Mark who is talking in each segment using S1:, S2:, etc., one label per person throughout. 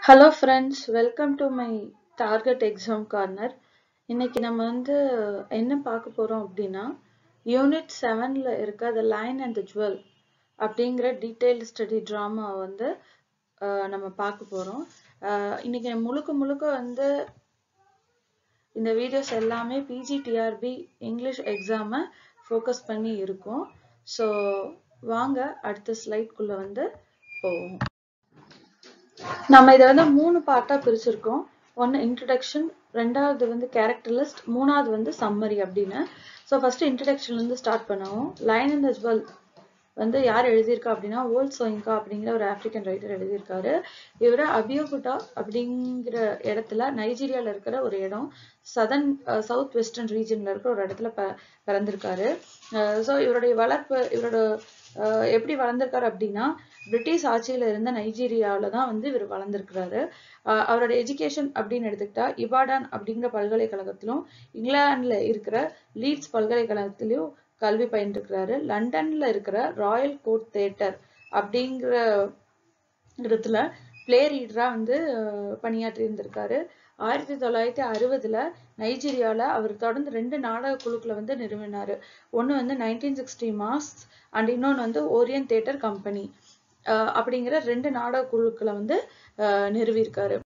S1: hello friends welcome to my target exam corner இன்னைக்கு நம்ம வந்து என்ன பார்க்க போறோம் அப்படின்னா யூனிட் செவன்ல இருக்க the lion and the jewel அப்படிங்கிற டீடைல் ஸ்டடி ட்ராமா வந்து அஹ், நம்ம பார்க்க போறோம் அஹ், இன்னைக்கு முழுக்க முழுக்க வந்து இந்த வீடியோஸ் எல்லாமே பிஜிடிஆர்பி இங்கிலீஷ் எக்ஸாமை ஃபோக்கஸ் பண்ணி இருக்கும் ஸோ வாங்க அடுத்த ஸ்லைட்குள்ள வந்து போவோம் நம்ம இதை வந்து மூணு பார்ட்டா பிரிச்சிருக்கோம் ஒன்னு இன்ட்ரடக்ஷன் ரெண்டாவது வந்து கேரக்டர் லிஸ்ட் மூணாவது வந்து சம்மரி அப்படின்னு ஸோ ஃபர்ஸ்ட் இன்ட்ரடக்ஷன்ல இருந்து ஸ்டார்ட் பண்ணுவோம் லைன் அண்ட் ஜுவல் வந்து யார் எழுதியிருக்கா அப்படின்னா ஓல்ட் சோயிங்கா அப்படிங்கிற ஒரு ஆப்பிரிக்கன் ரைட்டர் எழுதியிருக்காரு இவர் அபியோகுட்டா அப்படிங்கிற இடத்துல நைஜீரியால இருக்கிற ஒரு இடம் சதன் சவுத் வெஸ்டர்ன் ரீஜன்ல இருக்கிற ஒரு இடத்துல ப பிறந்திருக்காரு ஸோ இவருடைய வளர்ப்பு இவரோட அஹ், எப்படி வளர்ந்திருக்காரு அப்படின்னா பிரிட்டிஷ் ஆட்சியில இருந்த நைஜீரியாவில தான் வந்து இவர் வளர்ந்திருக்கிறாரு அஹ், அவரோட எஜுகேஷன் அப்படின்னு எடுத்துக்கிட்டா இபாடான் அப்படிங்கிற பல்கலைக்கழகத்திலும் இங்கிலாந்துல இருக்கிற லீட்ஸ் பல்கலைக்கழகத்திலும் கல்வி பயின்றிருக்கிறாரு லண்டன்ல இருக்கிற ராயல் கோர்ட் தேட்டர் அப்படிங்கிற இடத்துல பிளே ரீடரா வந்து அஹ், பணியாற்றி இருந்திருக்காரு ஆயிரத்தி தொள்ளாயிரத்தி அறுபதுல நைஜீரியால அவர் தொடர்ந்து ரெண்டு நாடக குழுக்களை வந்து நிறுவினாரு ஒன்னு வந்து நைன்டீன் சிக்ஸ்டி மாஸ் அண்ட் இன்னொன்னு வந்து ஓரியன் தேட்டர் கம்பெனி அப்படிங்கிற ரெண்டு நாடக குழுக்களை வந்து அஹ், நிறுவியிருக்காரு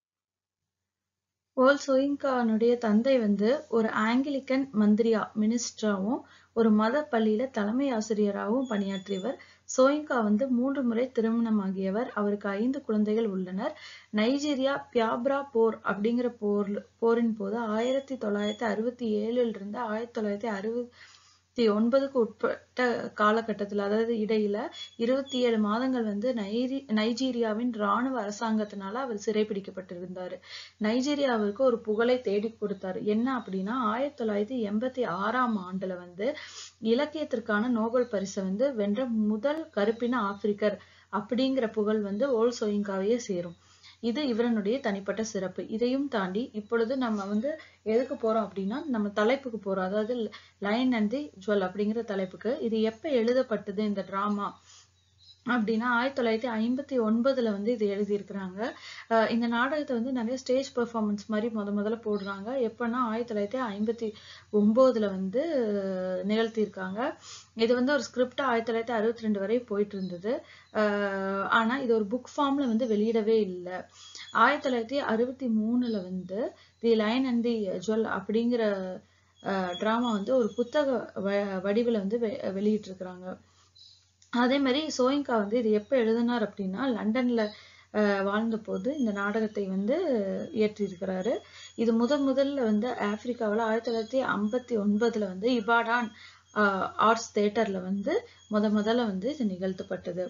S1: ஓல் சோயிங்கானுடைய தந்தை வந்து ஒரு ஆங்கிலிக்கன் மந்திரியா மினிஸ்டராவும் ஒரு மத பள்ளியில தலைமை ஆசிரியராகவும் பணியாற்றியவர் சோயிங்கா வந்து மூன்று முறை திருமணமாகியவர் அவருக்கு ஐந்து குழந்தைகள் உள்ளனர் நைஜீரியா பியாப்ரா போர் அப்படிங்கிற போர் போரின் போது ஆயிரத்தி தொள்ளாயிரத்தி அறுபத்தி ஏழுல இருந்து ஆயிரத்தி தொள்ளாயிரத்தி அறுபத்தி ஒன்பதுக்கு உட்பட்ட காலகட்டத்தில் அதாவது இடையில இருபத்தி ஏழு மாதங்கள் வந்து நைரி நைஜீரியாவின் ராணுவ அரசாங்கத்தினால அவர் சிறைப்பிடிக்கப்பட்டிருந்தாரு நைஜீரியா அவருக்கு ஒரு புகழை தேடி கொடுத்தாரு என்ன அப்படின்னா ஆயிரத்தி தொள்ளாயிரத்தி எண்பத்தி ஆறாம் ஆண்டுல வந்து இலக்கியத்திற்கான நோபல் பரிசை வந்து வென்ற முதல் கருப்பின ஆப்பிரிக்கர் அப்படிங்கிற புகழ் வந்து ஓல் சோயிங்காவையே சேரும் இது இவரனுடைய தனிப்பட்ட சிறப்பு இதையும் தாண்டி இப்பொழுது நம்ம வந்து எதுக்கு போறோம் அப்படின்னா நம்ம தலைப்புக்கு போறோம் அதாவது லைன் அண்ட் தி ஜுவல் அப்படிங்கிற தலைப்புக்கு இது எப்ப எழுதப்பட்டது இந்த டிராமா அப்படின்னா ஆயிரத்தி தொள்ளாயிரத்தி ஐம்பத்தி ஒன்பதுல வந்து இது எழுதியிருக்கிறாங்க அஹ் இந்த நாடகத்தை வந்து நிறைய ஸ்டேஜ் பெர்ஃபார்மன்ஸ் மாதிரி முத முதல்ல போடுறாங்க எப்பன்னா ஆயிரத்தி தொள்ளாயிரத்தி ஐம்பத்தி ஒன்பதுல வந்து அஹ், நிகழ்த்தியிருக்காங்க இது வந்து ஒரு ஸ்கிரிப்ட் ஆயிரத்தி தொள்ளாயிரத்தி அறுபத்தி ரெண்டு வரை போயிட்டு இருந்தது அஹ், ஆனா இது ஒரு புக் ஃபார்ம்ல வந்து வெளியிடவே இல்லை ஆயிரத்தி தொள்ளாயிரத்தி அறுபத்தி மூணுல வந்து the lion and the jewel அப்படிங்கிற டிராமா வந்து ஒரு புத்தக வ- வடிவில வந்து வெ வெளியிட்டிருக்கிறாங்க அதே மாதிரி சோயிங்கா வந்து இது எப்ப எழுதினார் அப்படின்னா லண்டன்ல அஹ், வாழ்ந்த போது இந்த நாடகத்தை வந்து இயற்றியிருக்கிறாரு இது முதன் முதல்ல வந்து ஆப்பிரிக்காவில் ஆயிரத்தி தொள்ளாயிரத்தி ஐம்பத்தி ஒன்பதுல வந்து இபாடான் ஆர்ட்ஸ் தேட்டர்ல வந்து முத முதல்ல வந்து இது நிகழ்த்தப்பட்டது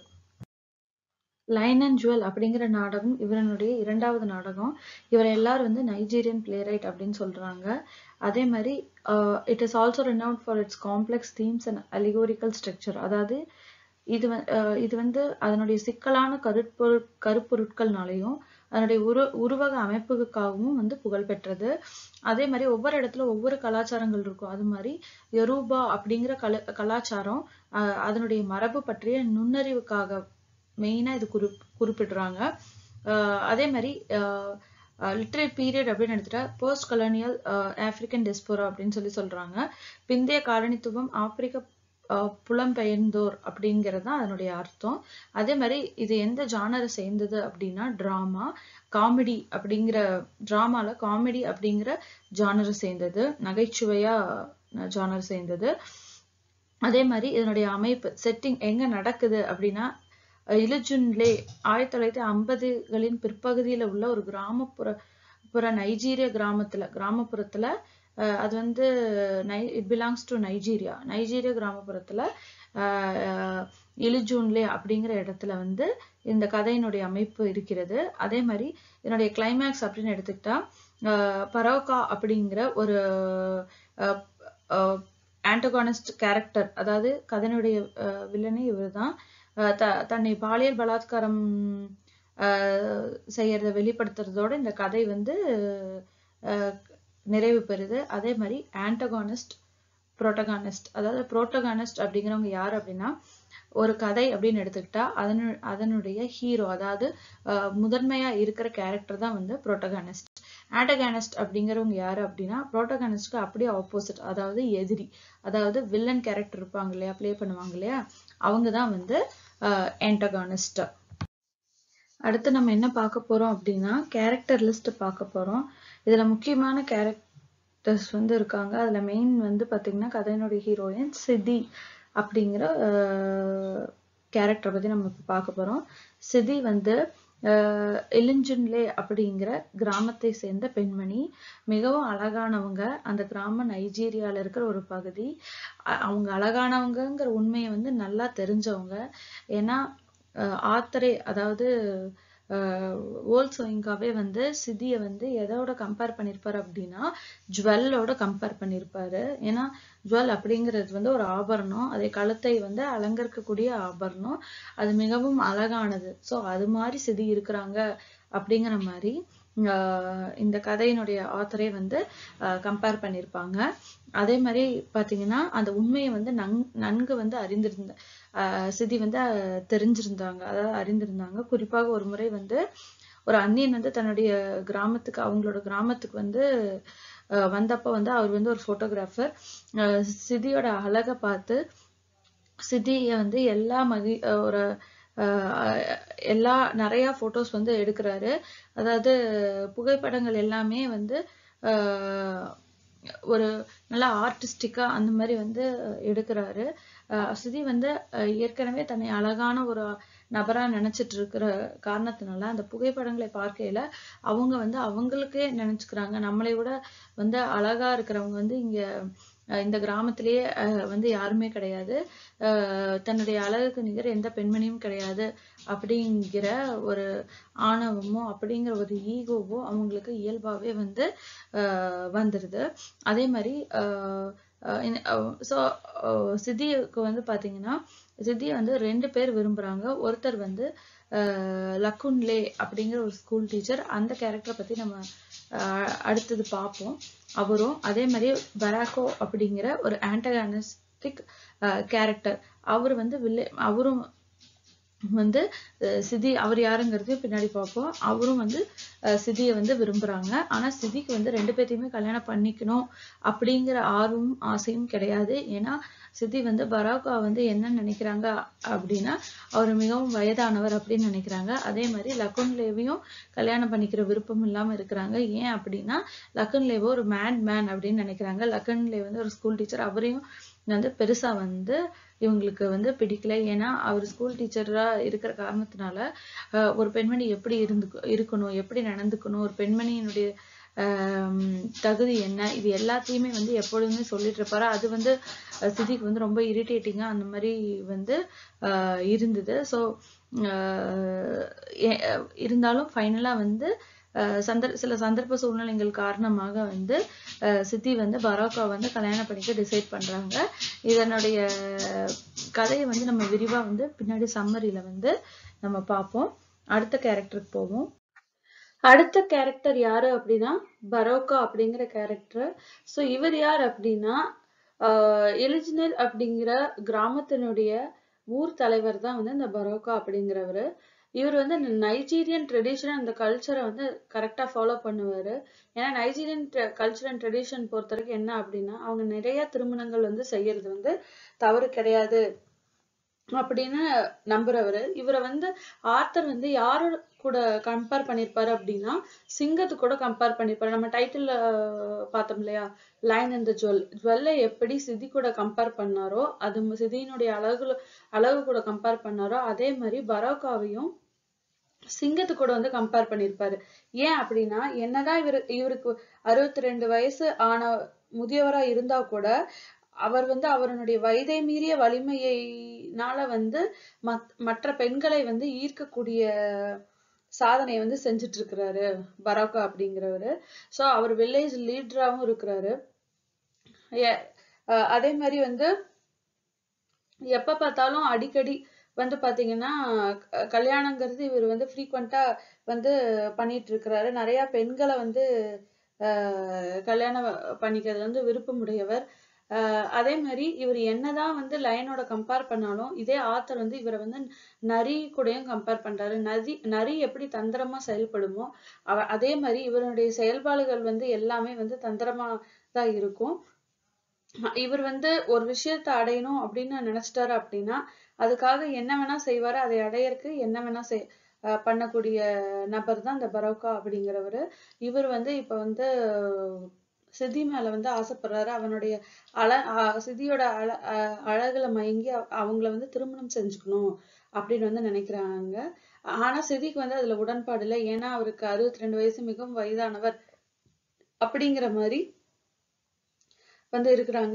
S1: லைன் அண்ட் ஜுவல் அப்படிங்கிற நாடகம் இவரனுடைய இரண்டாவது நாடகம் இவர் எல்லாரும் வந்து நைஜீரியன் பிளேரைட் அப்படின்னு சொல்றாங்க அதே மாதிரி it is also renowned for its complex themes and allegorical structure அதாவது இது வ- அஹ் இது வந்து அதனுடைய சிக்கலான கருப்பொரு கருப்பொருட்கள்னாலையும் அதனுடைய உரு உருவக அமைப்புக்காகவும் வந்து புகழ் பெற்றது அதே மாதிரி ஒவ்வொரு இடத்துல ஒவ்வொரு கலாச்சாரங்கள் இருக்கும் அது மாதிரி யொரூபா அப்படிங்கிற கல கலாச்சாரம் அஹ் அதனுடைய மரபு பற்றிய நுண்ணறிவுக்காக மெயினா இது குறிப் குறிப்பிடுறாங்க அஹ் அதே மாதிரி லிட்ரரி பீரியட் அப்படின்னு எடுத்துட்டா போஸ்ட் கலோனியல் ஆப்பிரிக்கன் டெஸ்போரா அப்படின்னு சொல்லி சொல்றாங்க பிந்தைய காலனித்துவம் ஆப்பிரிக்க அஹ், புலம்பெயர்ந்தோர் அப்படிங்கிறது தான் அதனுடைய அர்த்தம் அதே மாதிரி இது எந்த ஜானரை சேர்ந்தது அப்படின்னா டிராமா காமெடி அப்படிங்கிற டிராமால காமெடி அப்படிங்கிற ஜானரை சேர்ந்தது நகைச்சுவையா ஜானர் சேர்ந்தது அதே மாதிரி இதனுடைய அமைப்பு செட்டிங் எங்க நடக்குது அப்படின்னா அஹ் இலுஜுன்லே ஆயிரத்தி தொள்ளாயிரத்தி ஐம்பதுகளின் பிற்பகுதியில உள்ள ஒரு கிராமப்புற புற நைஜீரிய கிராமத்துல கிராமப்புறத்துல அஹ் அது வந்து நை இட் பிலாங்ஸ் டு நைஜீரியா நைஜீரிய கிராமப்புறத்துல அஹ் இலுஜூன்லே அப்படிங்கிற இடத்துல வந்து இந்த கதையினுடைய அமைப்பு இருக்கிறது அதே மாதிரி இதனுடைய கிளைமேக்ஸ் அப்படின்னு எடுத்துக்கிட்டா அஹ் பரோக்கா அப்படிங்கிற ஒரு ஆன்டகானிஸ்ட் கேரக்டர் அதாவது கதையினுடைய வில்லனே இவர்தான் அஹ் த தன்னை பாலியல் பலாத்காரம் அஹ் செய்யறத வெளிப்படுத்துறதோட இந்த கதை வந்து அஹ் நிறைவு பெறுது அதே மாதிரி ஆன்டகானிஸ்ட் புரோட்டகானிஸ்ட் அதாவது புரோட்டகானிஸ்ட் அப்படிங்கிறவங்க யார் அப்படின்னா ஒரு கதை அப்படின்னு எடுத்துக்கிட்டா அதனு அதனுடைய ஹீரோ அதாவது அஹ், முதன்மையா இருக்கிற கேரக்டர் தான் வந்து புரோட்டகானிஸ்ட் ஆண்டகானிஸ்ட் அப்படிங்கிறவங்க யாரு அப்படின்னா புரோட்டகானிஸ்ட்க்கு அப்படியே ஆப்போசிட் அதாவது எதிரி அதாவது வில்லன் கேரக்டர் இருப்பாங்க இல்லையா ப்ளே பண்ணுவாங்க இல்லையா அவங்க தான் வந்து ஆண்டகானிஸ்ட் அடுத்து நம்ம என்ன பார்க்க போறோம் அப்படின்னா கேரக்டர் லிஸ்ட் பார்க்க போறோம் இதுல முக்கியமான கேரக்டர்ஸ் வந்து இருக்காங்க அதுல மெயின் வந்து பாத்தீங்கன்னா கதையினுடைய ஹீரோயின் சிதி அப்படிங்கிற கேரக்டரை பத்தி நம்ம இப்ப பார்க்க போறோம் சிதி வந்து அஹ், இலிஞ்சுன்லே அப்படிங்கிற கிராமத்தை சேர்ந்த பெண்மணி மிகவும் அழகானவங்க அந்த கிராமம் நைஜீரியால இருக்கிற ஒரு பகுதி அ- அவங்க அழகானவங்கங்கிற உண்மையை வந்து நல்லா தெரிஞ்சவங்க ஏன்னா ஆத்தரே அதாவது ஓல் சோயிங்காவே வந்து சிதிய வந்து எதோட கம்பேர் பண்ணிருப்பாரு அப்படின்னா ஜுவல்லோட கம்பேர் பண்ணிருப்பாரு ஏன்னா ஜுவல் அப்படிங்கிறது வந்து ஒரு ஆபரணம் அதை கழுத்தை வந்து அலங்கரிக்கக்கூடிய ஆபரணம் அது மிகவும் அழகானது சோ அது மாதிரி சிதி இருக்கிறாங்க அப்படிங்கிற மாதிரி ஆஹ் இந்த கதையினுடைய ஆத்தரே வந்து கம்பேர் பண்ணியிருப்பாங்க அதே மாதிரி பாத்தீங்கன்னா அந்த உண்மையை வந்து நன் நன்கு வந்து அறிந்திருந்த ஆஹ் சிதி வந்து அஹ், தெரிஞ்சிருந்தாங்க அதாவது அறிந்திருந்தாங்க குறிப்பாக ஒரு முறை வந்து ஒரு அந்நியன் வந்து தன்னுடைய கிராமத்துக்கு அவங்களோட கிராமத்துக்கு வந்து அஹ், வந்தப்ப வந்து அவர் வந்து ஒரு போட்டோகிராஃபர் சிதியோட அழகை பார்த்து சிதிய வந்து எல்லா மகி அஹ் ஒரு அஹ் எல்லா நிறைய போட்டோஸ் வந்து எடுக்கிறாரு அதாவது புகைப்படங்கள் எல்லாமே வந்து அஹ் ஒரு நல்லா ஆர்டிஸ்டிக்கா அந்த மாதிரி வந்து எடுக்கிறாரு அஹ் சிதி வந்து அஹ் ஏற்கனவே தன்னை அழகான ஒரு நபரா நினைச்சிட்டு இருக்கிற காரணத்தினால அந்த புகைப்படங்களை பார்க்கையில அவங்க வந்து அவங்களுக்கே நினைச்சுக்கிறாங்க நம்மளை விட வந்து அழகா இருக்கிறவங்க வந்து இங்க அஹ் இந்த கிராமத்திலேயே அஹ் வந்து யாருமே கிடையாது அஹ் தன்னுடைய அழகுக்கு நிகர் எந்த பெண்மணியும் கிடையாது அப்படிங்கிற ஒரு ஆணவமோ அப்படிங்கிற ஒரு ஈகோவோ அவங்களுக்கு இயல்பாவே வந்து அஹ் வந்துருது அதே மாதிரி ஸோ சித்திக்கு வந்து பாத்தீங்கன்னா சித்தியை வந்து ரெண்டு பேர் விரும்புறாங்க ஒருத்தர் வந்து அஹ் லக்குன்லே அப்படிங்கிற ஒரு ஸ்கூல் டீச்சர் அந்த கேரக்டரை பத்தி நம்ம அஹ் அடுத்தது பார்ப்போம் அவரும் அதே மாதிரி பராக்கோ அப்படிங்கிற ஒரு ஆண்டகானிஸ்டிக் கேரக்டர் அவர் வந்து வில்லே அவரும் வந்து அஹ் சிதி அவர் யாருங்கிறதையும் பின்னாடி பார்ப்போம் அவரும் வந்து அஹ் சிதியை வந்து விரும்புறாங்க ஆனா சிதிக்கு வந்து ரெண்டு பேர்த்தையுமே கல்யாணம் பண்ணிக்கணும் அப்படிங்கிற ஆர்வமும் ஆசையும் கிடையாது ஏன்னா சிதி வந்து பராக்கா வந்து என்ன நினைக்கிறாங்க அப்படின்னா அவர் மிகவும் வயதானவர் அப்படின்னு நினைக்கிறாங்க அதே மாதிரி லக்குன்லேவையும் கல்யாணம் பண்ணிக்கிற விருப்பம் இல்லாம இருக்கிறாங்க ஏன் அப்படின்னா லக்குன்லேவோ ஒரு மேட் மேன் அப்படின்னு நினைக்கிறாங்க லக்குன்லே வந்து ஒரு ஸ்கூல் டீச்சர் அவரையும் வந்து பெருசா வந்து இவங்களுக்கு வந்து பிடிக்கல ஏன்னா அவர் ஸ்கூல் டீச்சரா இருக்கிற காரணத்தினால அஹ் ஒரு பெண்மணி எப்படி இருந்து இருக்கணும் எப்படி நடந்துக்கணும் ஒரு பெண்மணியினுடைய ஆம், தகுதி என்ன இது எல்லாத்தையுமே வந்து எப்பொழுதுமே சொல்லிட்டு இருப்பாரு அது வந்து அஹ் சிதிக்கு வந்து ரொம்ப இரிட்டேட்டிங்கா அந்த மாதிரி வந்து ஆஹ் இருந்தது ஸோ இருந்தாலும் ஃபைனலா வந்து அஹ் சந்தர் சில சந்தர்ப்ப சூழ்நிலைகள் காரணமாக வந்து அஹ் சித்தி வந்து பரோக்கா வந்து கல்யாணம் பண்ணிக்க டிசைட் பண்றாங்க இதனுடைய கதையை வந்து நம்ம விரிவா வந்து பின்னாடி சம்மரியில வந்து நம்ம பார்ப்போம் அடுத்த கேரக்டருக்கு போவோம் அடுத்த கேரக்டர் யாரு அப்படின்னா பரோக்கா அப்படிங்கிற கேரக்டர் ஸோ இவர் யார் அப்படின்னா எலிஜினல் அப்படிங்கிற கிராமத்தினுடைய ஊர் தலைவர் தான் வந்து இந்த பரோக்கா அப்படிங்கிறவரு இவர் வந்து இந்த நைஜீரியன் ட்ரெடிஷன் அந்த கல்ச்சரை வந்து கரெக்டா ஃபாலோ பண்ணுவாரு ஏன்னா நைஜீரியன் கல்ச்சர் அண்ட் ட்ரெடிஷன் பொறுத்த வரைக்கும் என்ன அப்படின்னா அவங்க நிறைய திருமணங்கள் வந்து செய்யறது வந்து தவறு கிடையாது அப்படின்னு நம்புறவரு இவரை வந்து ஆர்த்தர் வந்து யாரு கூட கம்பேர் பண்ணிருப்பாரு அப்படின்னா சிங்கத்து கூட கம்பேர் பண்ணிருப்பாரு நம்ம டைட்டில் பார்த்தோம் இல்லையா லைன் இந்த ஜுவல் ஜுவல்லை எப்படி சிதி கூட கம்பேர் பண்ணாரோ அது சிதியினுடைய அழகு அழகு கூட கம்பேர் பண்ணாரோ அதே மாதிரி பரோக்காவையும் சிங்கத்து கூட வந்து கம்பேர் பண்ணிருப்பாரு ஏன் அப்படின்னா என்னதான் இவரு இவருக்கு அறுபத்தி ரெண்டு வயசு ஆன முதியவரா இருந்தா கூட அவர் வந்து அவருடைய வயதை மீறிய வலிமையினால வந்து மத் மற்ற பெண்களை வந்து ஈர்க்கக்கூடிய சாதனையை வந்து செஞ்சுட்டு இருக்கிறாரு பரோக்கா அப்படிங்கிறவரு சோ அவர் வில்லேஜ் லீடராகவும் இருக்கிறாரு அதே மாதிரி வந்து எப்ப பார்த்தாலும் அடிக்கடி வந்து பாத்தீங்கன்னா கல்யாணங்கிறது இவர் வந்து ஃப்ரீக்வெண்டா வந்து பண்ணிட்டு இருக்கிறாரு நிறைய பெண்களை வந்து கல்யாணம் பண்ணிக்கிறது வந்து விருப்பமுடையவர் ஆஹ் அதே மாதிரி இவர் என்னதான் வந்து லயனோட கம்பேர் பண்ணாலும் இதே ஆத்தர் வந்து இவரை வந்து நரி கூடயும் கம்பேர் பண்றாரு நரி நரி எப்படி தந்திரமா செயல்படுமோ அவ அதே மாதிரி இவருடைய செயல்பாடுகள் வந்து எல்லாமே வந்து தந்திரமா தான் இருக்கும் இவர் வந்து ஒரு விஷயத்த அடையணும் அப்படின்னு நினைச்சிட்டாரு அப்படின்னா அதுக்காக என்ன வேணா செய்வாரு அதை அடையறதுக்கு என்ன வேணா செய் அஹ் பண்ணக்கூடிய நபர் தான் இந்த பரோக்கா அப்படிங்கிறவரு இவர் வந்து இப்ப வந்து சிதி மேல வந்து ஆசைப்படுறாரு அவனுடைய அழ அஹ் சிதியோட அழ அஹ் அழகுல மயங்கி அவ- அவங்கள வந்து திருமணம் செஞ்சுக்கணும் அப்படின்னு வந்து நினைக்கிறாங்க ஆனா சிதிக்கு வந்து அதுல உடன்பாடு இல்லை ஏன்னா அவருக்கு அறுபத்தி ரெண்டு வயசு மிகவும் வயதானவர் அப்படிங்கிற மாதிரி வந்து இருக்கிறாங்க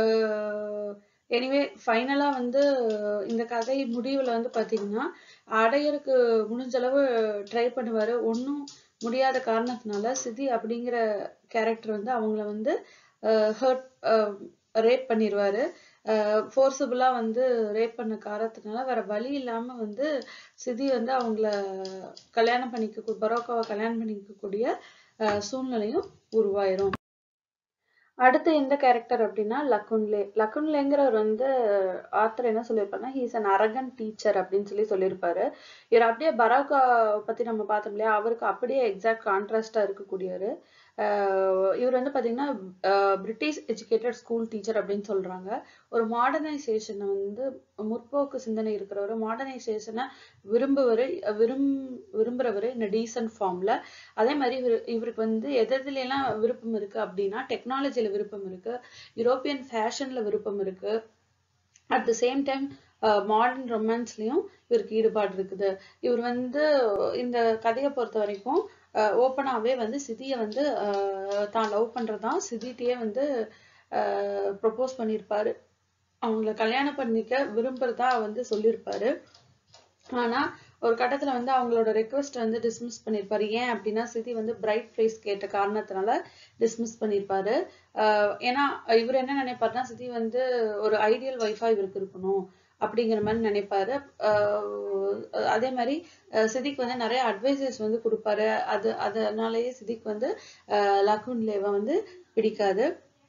S1: எனிவே ஃபைனலா வந்து இந்த கதை முடிவுல வந்து பாத்தீங்கன்னா அடையறக்கு முடிஞ்ச அளவு ட்ரை பண்ணுவாரு ஒன்றும் முடியாத காரணத்தினால சிதி அப்படிங்கிற கேரக்டர் வந்து அவங்கள வந்து ஹர்ட் ரேப் பண்ணிடுவாரு ஃபோர்ஸபுளா வந்து ரேப் பண்ண காரணத்தினால வேற வழி இல்லாம வந்து சிதி வந்து அவங்கள கல்யாணம் பண்ணிக்க பரோக்காவை கல்யாணம் பண்ணிக்கக்கூடிய அஹ் சூழ்நிலையும் உருவாயிரும் அடுத்து எந்த கேரக்டர் அப்படின்னா லக்குன்லே லக்குன்லேங்கிறவர் வந்து ஆத்தர் என்ன சொல்லியிருப்பாருன்னா ஹீஸ் அன் அரகன் டீச்சர் அப்படின்னு சொல்லி சொல்லியிருப்பாரு இவர் அப்படியே பராக்கா பத்தி நம்ம பார்த்தோம் இல்லையா அவருக்கு அப்படியே எக்ஸாக்ட் கான்ட்ராஸ்டா இருக்கக்கூடியவர் இவர் வந்து பாத்தீங்கன்னா பிரிட்டிஷ் எஜுகேட்டட் ஸ்கூல் டீச்சர் அப்படின்னு சொல்றாங்க ஒரு மாடர்னைசேஷனை வந்து முற்போக்கு சிந்தனை இருக்கிறவர் மாடர்னைசேஷனை விரும்புவர் விரும் விரும்புறவர் இந்த டீசன்ட் ஃபார்ம்ல அதே மாதிரி இவர் இவருக்கு வந்து எதுல எல்லாம் விருப்பம் இருக்கு அப்படின்னா டெக்னாலஜில விருப்பம் இருக்கு யூரோப்பியன் ஃபேஷன்ல விருப்பம் இருக்கு at the same time modern ரொமான்ஸ்லயும் இவருக்கு ஈடுபாடு இருக்குது இவர் வந்து இந்த கதையை பொறுத்த வரைக்கும் ஓப்பனாவே வந்து சிதியை வந்து அஹ், தான் லவ் பண்றதான் சிதிட்டையே வந்து ப்ரொபோஸ் பண்ணியிருப்பாரு அவங்கள கல்யாணம் பண்ணிக்க விரும்புறதா வந்து சொல்லியிருப்பாரு ஆனா ஒரு கட்டத்துல வந்து அவங்களோட ரெக்வஸ்ட் வந்து டிஸ்மிஸ் பண்ணிருப்பாரு ஏன் அப்படின்னா சிதி வந்து பிரைட் பிரைஸ் கேட்ட காரணத்தினால டிஸ்மிஸ் பண்ணிருப்பாரு ஆஹ் ஏன்னா இவர் என்ன நினைப்பாருன்னா சிதி வந்து ஒரு ஐடியல் ஒய்ஃபா இவருக்கு இருக்கணும் அப்படிங்கிற மாதிரி நினைப்பாரு ஆஹ் அதே மாதிரி அஹ் சிதிக்கு வந்து நிறைய அட்வைசஸ் வந்து கொடுப்பாரு அது அதனாலயே சிதிக்கு வந்து லக்குன்லேவை வந்து பிடிக்காது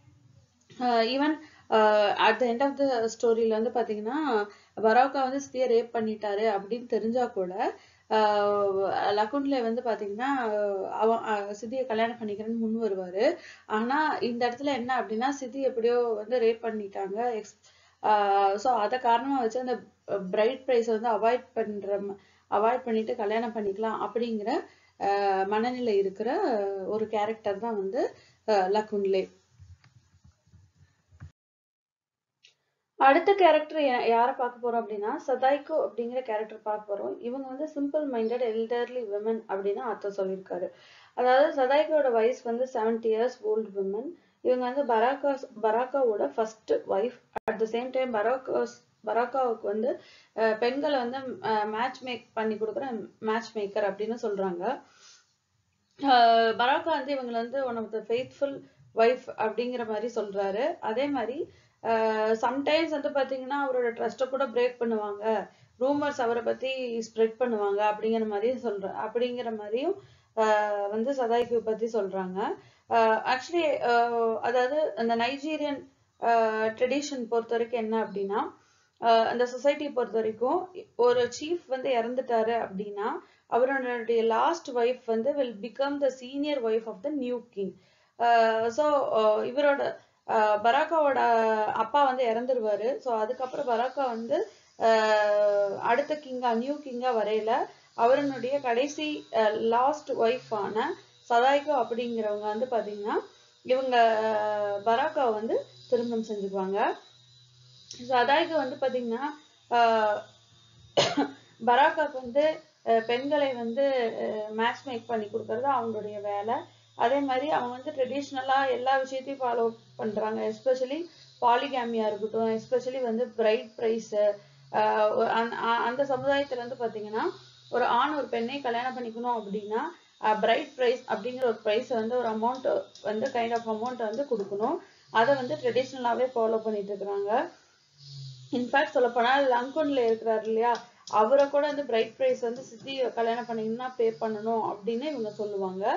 S1: even at the end of the ஸ்டோரியில வந்து பாத்தீங்கன்னா பரோக்கா வந்து சித்தியை ரேப் பண்ணிட்டாரு அப்படின்னு தெரிஞ்சா கூட ஆஹ் லக்குன்லே வந்து பாத்தீங்கன்னா அவன் அஹ் சித்தியை கல்யாணம் பண்ணிக்கிறேன்னு முன் வருவாரு ஆனா இந்த இடத்துல என்ன அப்படின்னா சித்தி எப்படியோ வந்து ரேப் பண்ணிட்டாங்க எக்ஸ் ஸோ அதை காரணமா வச்சு அந்த பிரைட் ப்ரைஸை வந்து அவாய்ட் பண்ற அவாய்ட் பண்ணிட்டு கல்யாணம் பண்ணிக்கலாம் அப்படிங்கிற ஆஹ் மனநிலை இருக்கிற ஒரு கேரக்டர் தான் வந்து ஆஹ் லக்குன்லே அடுத்த கேரக்டர் யாரை பார்க்க போறோம் அப்படின்னா சதாய்கோ அப்படிங்கிற கேரக்டர் பார்க்க போறோம் இவங்க வந்து சிம்பிள் மைண்டட் எல்டர்லி விமன் அப்படின்னு அர்த்தம் சொல்லியிருக்காரு அதாவது சதாய்கோட வயசு வந்து செவன்டி இயர்ஸ் ஓல்டு விமன் இவங்க வந்து பராக்கா பராக்காவோட first wife at the same time Baroka's பராக்காவுக்கு வந்து அஹ், பெண்களை வந்து மேட்ச் மேக் பண்ணி கொடுக்குற மேட்ச் மேக்கர் அப்படின்னு சொல்றாங்க ஆஹ் பராக்கா வந்து இவங்களை வந்து one of the faithful wife அப்படிங்கிற மாதிரி சொல்றாரு அதே மாதிரி சம்டைம்ஸ் வந்து பாத்தீங்கன்னா அவரோட ட்ரஸ்ட்டை கூட பிரேக் பண்ணுவாங்க ரூமர்ஸ் அவரை பத்தி ஸ்ப்ரெட் பண்ணுவாங்க அப்படிங்கிற மாதிரியும் சொல்ற அப்படிங்கிற மாதிரியும் ஆஹ் வந்து சதாய்க்கு பத்தி சொல்றாங்க ஆக்சுவலி அதாவது அந்த நைஜீரியன் ட்ரெடிஷன் பொறுத்த வரைக்கும் என்ன அப்படின்னா ஆஹ் அந்த சொசைட்டி பொறுத்த வரைக்கும் ஒரு சீஃப் வந்து இறந்துட்டாரு அப்படின்னா அவருடைய லாஸ்ட் ஒய்ஃப் வந்து will become the senior wife of the new king so இவரோட ஆஹ் பராக்காவோட அப்பா வந்து இறந்துருவாரு ஸோ அதுக்கப்புறம் பராக்கா வந்து ஆஹ் அடுத்த கிங்கா நியூ கிங்கா வரையில அவருடைய கடைசி லாஸ்ட் ஒய்ஃபான சதாய்கோ அப்படிங்கிறவங்க வந்து பாத்தீங்கன்னா இவங்க ஆஹ் பராக்காவை வந்து திருமணம் செஞ்சுக்குவாங்க சதாய்கோ வந்து பாத்தீங்கன்னா ஆஹ் பராக்காக்கு வந்து அஹ் பெண்களை வந்து மேட்ச் மேக் பண்ணி கொடுக்கறது அவங்களுடைய வேலை அதே மாதிரி அவங்க வந்து ட்ரெடிஷ்னலா எல்லா விஷயத்தையும் ஃபாலோ பண்றாங்க எஸ்பெஷலி பாலிகாமியா இருக்கட்டும் எஸ்பெஷலி வந்து பிரைட் ப்ரைஸ் அந்த சமுதாயத்துல வந்து பாத்தீங்கன்னா ஒரு ஆண் ஒரு பெண்ணை கல்யாணம் பண்ணிக்கணும் அப்படின்னா பிரைட் ப்ரைஸ் அப்படிங்கிற ஒரு ப்ரைஸ் வந்து ஒரு அமௌண்ட் வந்து கைண்ட் ஆஃப் அமௌண்ட் வந்து கொடுக்கணும் அதை வந்து ட்ரெடிஷ்னலாவே ஃபாலோ பண்ணிட்டு இருக்கிறாங்க இன்ஃபேக்ட் சொல்ல போனா லங்குன்ல இருக்கிறாரு இல்லையா அவரை கூட வந்து பிரைட் ப்ரைஸ் வந்து சித்தி கல்யாணம் பண்ணீங்கன்னா பே பண்ணணும் அப்படின்னு இவங்க சொல்லுவாங்க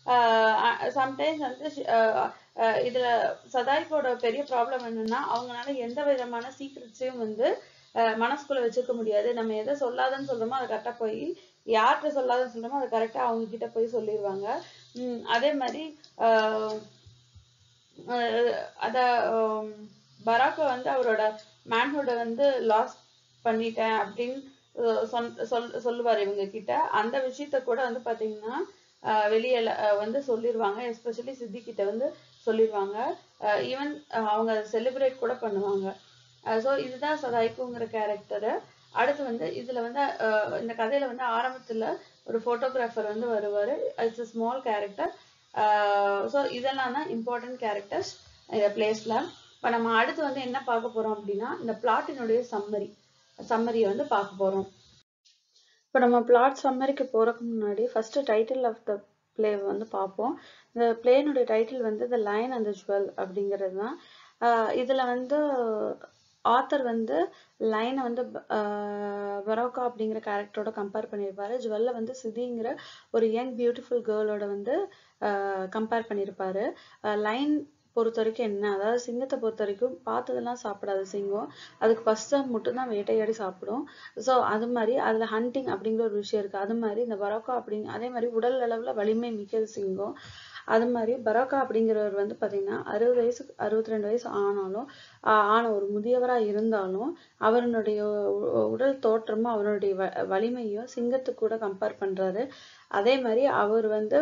S1: சம்டைம்ஸ் வந்து ஷி- ஆஹ் ஆஹ் இதுல சதாய்க்கோட பெரிய ப்ராப்ளம் என்னன்னா அவங்களால எந்த விதமான சீக்ரெட்ஸையும் வந்து ஆஹ் மனசுக்குள்ள வச்சுக்க முடியாது நம்ம எதை சொல்லாதன்னு சொல்றோமோ அதை கரெக்டா போய் யார்கிட்ட சொல்லாதன்னு சொல்றோமோ அதை கரெக்டா அவங்க கிட்ட போய் சொல்லிடுவாங்க உம் அதே மாதிரி ஆஹ் அஹ் அத ஆம், பராக்கை வந்து அவரோட மேன்ஹுட்டை வந்து லாஸ் பண்ணிட்டேன் அப்படின்னு அஹ் சொல் சொல் சொல்லுவார் இவங்க கிட்ட அந்த விஷயத்த கூட வந்து பாத்தீங்கன்னா அஹ் வெளியே ல- அஹ் வந்து சொல்லிடுவாங்க எஸ்பெஷலி சித்தி கிட்ட வந்து சொல்லிடுவாங்க ஈவன் அவங்க செலிப்ரேட் கூட பண்ணுவாங்க ஸோ இதுதான் சதாய்க்குங்கிற கேரக்டரு அடுத்து வந்து இதுல வந்து அஹ் இந்த கதையில வந்து ஆரம்பத்துல ஒரு போட்டோகிராஃபர் வந்து வருவாரு it's a small character so இதெல்லாம் தான் இம்பார்ட்டன்ட் கேரக்டர்ஸ் இந்த பிளேஸ்ல இப்போ நம்ம அடுத்து வந்து என்ன பார்க்க போறோம் அப்படின்னா இந்த பிளாட்டினுடைய சம்மரி சம்மரியை வந்து பார்க்க போறோம் இப்போ நம்ம பிளாட் சம்மரிக்கு போறதுக்கு முன்னாடி first title of the play வந்து பார்ப்போம் இந்த பிளேனுடைய டைட்டில் வந்து the lion and the jewel அப்படிங்கிறது தான் ஆஹ் இதுல வந்து ஆத்தர் வந்து லைனை வந்து பரோக்கா அப்படிங்கிற கேரக்டரோட கம்பேர் பண்ணியிருப்பாரு ஜுவல்ல வந்து சிதிங்கிற ஒரு யங் பியூட்டிஃபுல் கேர்ளோட வந்து கம்பேர் பண்ணியிருப்பாரு லைன் பொறுத்த வரைக்கும் என்ன அதாவது சிங்கத்தை பொறுத்த வரைக்கும் பார்த்ததெல்லாம் சாப்பிடாது சிங்கம் அதுக்கு ஃபர்ஸ்ட் மட்டும்தான் வேட்டையாடி சாப்பிடும் ஸோ அது மாதிரி அதுல ஹண்டிங் அப்படிங்கிற ஒரு விஷயம் இருக்கு அது மாதிரி இந்த பரோக்கா அப்படிங்க அதே மாதிரி உடல் அளவுல வலிமை மிக்கது சிங்கம் அது மாதிரி பரோக்கா அப்படிங்கிறவர் வந்து பாத்தீங்கன்னா அறுபது வயசு அறுபத்தி ரெண்டு வயசு ஆனாலும் ஆஹ் ஆன ஒரு முதியவரா இருந்தாலும் அவருடைய உ- உடல் தோற்றமும் அவருடைய வ வலிமையும் சிங்கத்துக்கு கூட கம்பேர் பண்றாரு அதே மாதிரி அவர் வந்து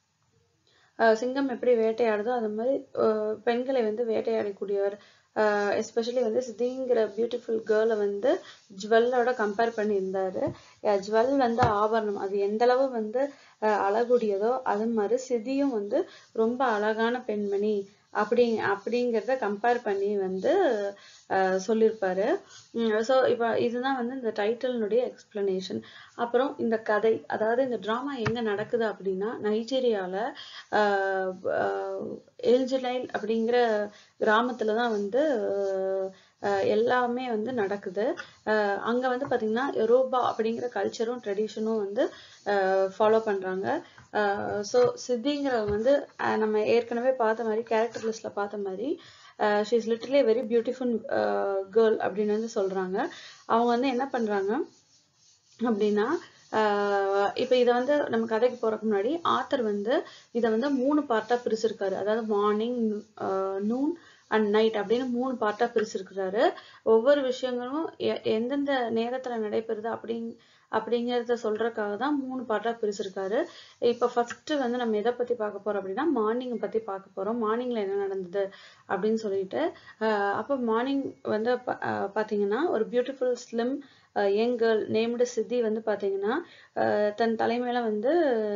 S1: ஆஹ் சிங்கம் எப்படி வேட்டையாடுதோ அது மாதிரி ஆஹ் பெண்களை வந்து வேட்டையாடக்கூடியவர் எஸ்பெஷலி வந்து சித்திங்கிற பியூட்டிஃபுல் கேர்ளை வந்து ஜுவல்லோட கம்பேர் பண்ணியிருந்தாரு ஜுவல் வந்து ஆபரணம் அது எந்த அளவு வந்து ஆஹ் அழகுடையதோ அது மாதிரி சிதியும் வந்து ரொம்ப அழகான பெண்மணி அப்படி அப்படிங்கிறத கம்பேர் பண்ணி வந்து ஆஹ் சொல்லியிருப்பாரு ஸோ இப்போ இதுதான் வந்து இந்த டைட்டில்னுடைய எக்ஸ்பிளனேஷன் அப்புறம் இந்த கதை அதாவது இந்த ட்ராமா எங்க நடக்குது அப்படின்னா நைஜீரியால ஆஹ் ஆஹ் எல்ஜிலைல் அப்படிங்கிற கிராமத்துல தான் வந்து ஆஹ் எல்லாமே வந்து நடக்குது ஆஹ் அங்க வந்து பாத்தீங்கன்னா யோரோபா அப்படிங்கிற கல்ச்சரும் ட்ரெடிஷனும் வந்து ஃபாலோ பண்றாங்க ஸோ சித்திங்கிறவங்க வந்து ஆஹ் நம்ம ஏற்கனவே பார்த்த மாதிரி கேரக்டர் லிஸ்ட்ல பார்த்த மாதிரி she is literally very beautiful girl அப்படின்னு வந்து சொல்றாங்க அவங்க வந்து என்ன பண்றாங்க அப்படின்னா ஆஹ் இப்ப இத வந்து நம்ம கதைக்கு போறதுக்கு முன்னாடி ஆத்தர் வந்து இத வந்து மூணு பார்ட்டா பிரிச்சிருக்காரு அதாவது மார்னிங் நூன் அண்ட் நைட் அப்படின்னு மூணு பார்ட்டா பிரிச்சிருக்கிறாரு ஒவ்வொரு விஷயங்களும் எ- எந்தெந்த நேரத்துல நடைபெறுது அப்படிங் அப்படிங்கறத சொல்றதுக்காக தான் மூணு பார்ட்டா பிரிச்சிருக்காரு இப்ப ஃபர்ஸ்ட் வந்து நம்ம எதை பத்தி பார்க்க போறோம் அப்படின்னா மார்னிங் பத்தி பார்க்க போறோம் மார்னிங்ல என்ன நடந்தது அப்படின்னு சொல்லிட்டு ஆஹ் அப்ப மார்னிங் வந்து பா- ஆஹ் பாத்தீங்கன்னா ஒரு beautiful slim young girl named Sidi வந்து பாத்தீங்கன்னா ஆஹ் தன் தலைமையில வந்து